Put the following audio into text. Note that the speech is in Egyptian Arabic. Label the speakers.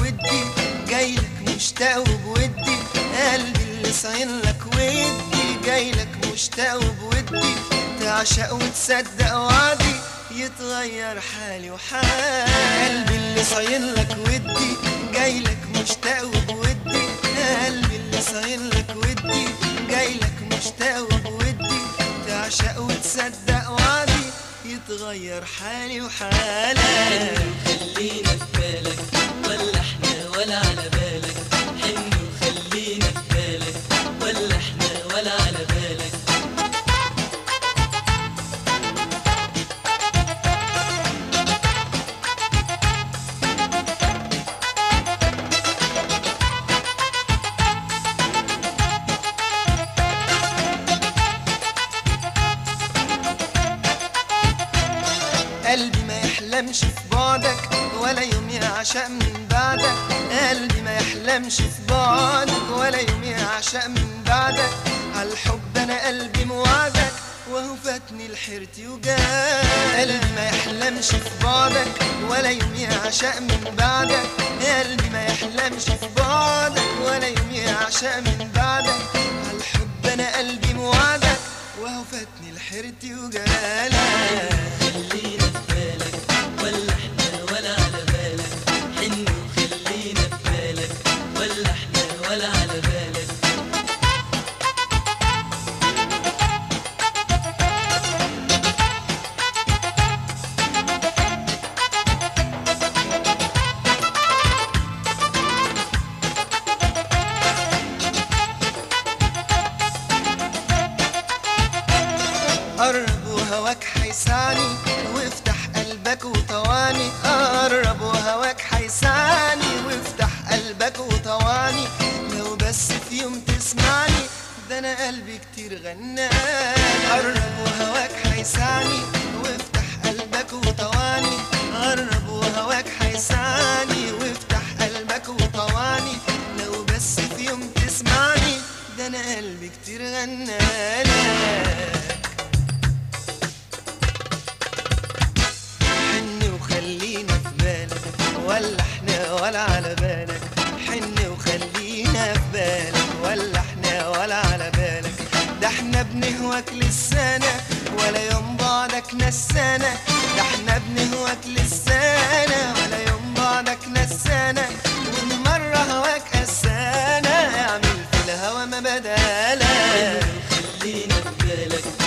Speaker 1: بودي جايلك مشتاق وبودي قلبي اللي صاين لك ودي جايلك مشتاق وبودي تعشق وتصدق وعدي يتغير حالي وحالي قلبي اللي صاين لك ودي جايلك مشتاق وبودي قلبي اللي صاين لك ودي جايلك مشتاق وبودي تعشق وتصدق وعدي يتغير حالي وحالك
Speaker 2: خلينا في بالك ولا احنا ولا على بالك حن وخلينا في بالك ولا احنا ولا على بالك
Speaker 1: قلبي ما يحلمش في بعدك ولا يوم يعشق من بعدك قلبي ما يحلمش في بعدك ولا يوم يعشق من بعدك عالحب انا قلبي موعدك وهو فاتني الحيرتي وجاك قلبي ما يحلمش في بعدك ولا يوم يعشق من بعدك قلبي ما يحلمش في بعدك ولا يوم يعشق من بعدك عالحب انا قلبي موعدك وهو فاتني الحيرتي وجالك
Speaker 2: خلينا في بالك ولا احنا ولا على بالك حن وخلينا في بالك ولا احنا ولا على بالك
Speaker 1: قرب وهواك حيسعني وافتح قلبك وطواني قرب وهواك حيسعني وافتح قلبك وطواني لو بس في يوم تسمعني ده انا قلبي كتير غنان قرب وهواك حيسعني وافتح قلبك وطواني قرب وهواك حيسعني وافتح قلبك وطواني لو بس في يوم تسمعني ده انا قلبي كتير غنان حن وخلينا في بالك ولا احنا ولا على بالك حن وخلينا في بالك ولا احنا ولا على بالك ده احنا بنهواك للسنة ولا يوم بعدك نسانا ده احنا بنهواك للسنة ولا يوم بعدك نسانا والمرة هواك قسانا اعمل في الهوا ما بدالك
Speaker 2: خلينا في بالك